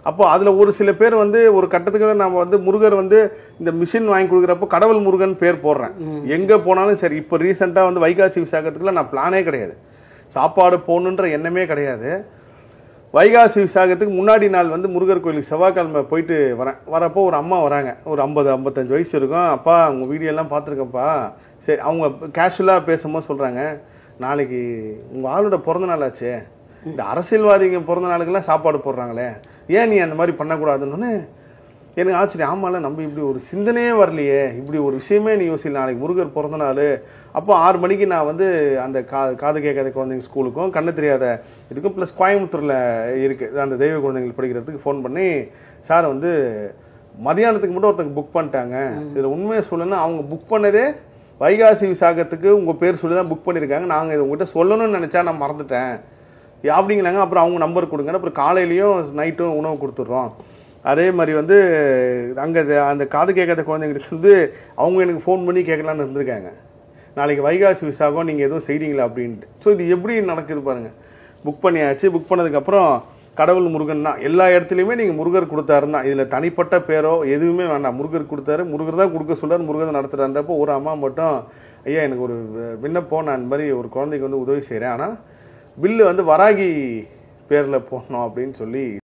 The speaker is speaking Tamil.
அப்போ அதில் ஒரு சில பேர் வந்து ஒரு கட்டத்துக்கு நம்ம வந்து முருகர் வந்து இந்த மிஷின் வாங்கி கொடுக்குறப்போ கடவுள் முருகன் பேர் போடுறேன் எங்கே போனாலும் சரி இப்போ ரீசெண்டாக வந்து வைகாசி விசாகத்துக்குலாம் நான் பிளானே கிடையாது சாப்பாடு போகணுன்ற எண்ணமே கிடையாது வைகாசி விசாகத்துக்கு முன்னாடி நாள் வந்து முருகர் கோயிலுக்கு செவ்வாய்க்கிழமை போயிட்டு வரேன் வரப்போ ஒரு அம்மா வராங்க ஒரு ஐம்பது ஐம்பத்தஞ்சு வயசு இருக்கும் அப்பா உங்கள் வீடியோலாம் பார்த்துருக்கப்பா சரி அவங்க கேஷுவலாக பேசும்போது சொல்கிறாங்க நாளைக்கு உங்கள் ஆளோட பிறந்த நாள் ஆச்சே இந்த அரசியல்வாதிங்க பிறந்த நாளுக்கெல்லாம் சாப்பாடு போடுறாங்களே ஏன் நீ அந்த மாதிரி பண்ணக்கூடாதுன்னு எனக்கு ஆச்சரியம் ஆமால நம்ம இப்படி ஒரு சிந்தனையே வரலையே இப்படி ஒரு விஷயமே நீ யோசிக்கல நாளைக்கு முருகர் பிறந்த நாள் அப்போ ஆறு மணிக்கு நான் வந்து அந்த கா காது கேட்காத குழந்தைங்க ஸ்கூலுக்கும் கண்ணு தெரியாத இதுக்கும் ப்ளஸ் கோயம்புத்தூரில் இருக்குது அந்த தெய்வ குழந்தைகள் படிக்கிறதுக்கு ஃபோன் பண்ணி சார் வந்து மதியானத்துக்கு மட்டும் ஒருத்தங்க புக் பண்ணிட்டாங்க இதில் உண்மையை சொல்லணும்னா அவங்க புக் பண்ணதே வைகாசி விசாகத்துக்கு உங்கள் பேர் சொல்லி தான் புக் பண்ணியிருக்காங்க நாங்கள் இதை உங்கள்கிட்ட சொல்லணும்னு நினச்சா நான் மறந்துட்டேன் அப்படிங்கிறாங்க அப்புறம் அவங்க நம்பர் கொடுங்க அப்புறம் காலையிலையும் நைட்டும் உணவு கொடுத்துட்றோம் அதே மாதிரி வந்து அங்கே அந்த காது கேட்காத குழந்தைங்களுக்கு வந்து அவங்க எனக்கு ஃபோன் பண்ணி கேட்கலான்னு இருந்திருக்காங்க நாளைக்கு வைகாசி விசாகம் நீங்கள் எதுவும் செய்கிறீங்களா அப்படின்ட்டு ஸோ இது எப்படி நடக்குது பாருங்கள் புக் பண்ணியாச்சு புக் பண்ணதுக்கப்புறம் கடவுள் முருகன் தான் எல்லா இடத்துலையுமே நீங்கள் முருகர் கொடுத்தாருன்னு தான் இதில் தனிப்பட்ட பேரோ எதுவுமே வேண்டாம் முருகர் கொடுத்தாரு முருகர் தான் கொடுக்க சொல்றாரு முருகர் தான் நடத்துறான்றப்போ ஒரு அம்மா மட்டும் ஐயா எனக்கு ஒரு விண்ணப்பம் நான் இந்த மாதிரி ஒரு குழந்தைக்கு வந்து உதவி செய்கிறேன் ஆனால் பில்லு வந்து வராகி பேரில் போடணும் அப்படின்னு சொல்லி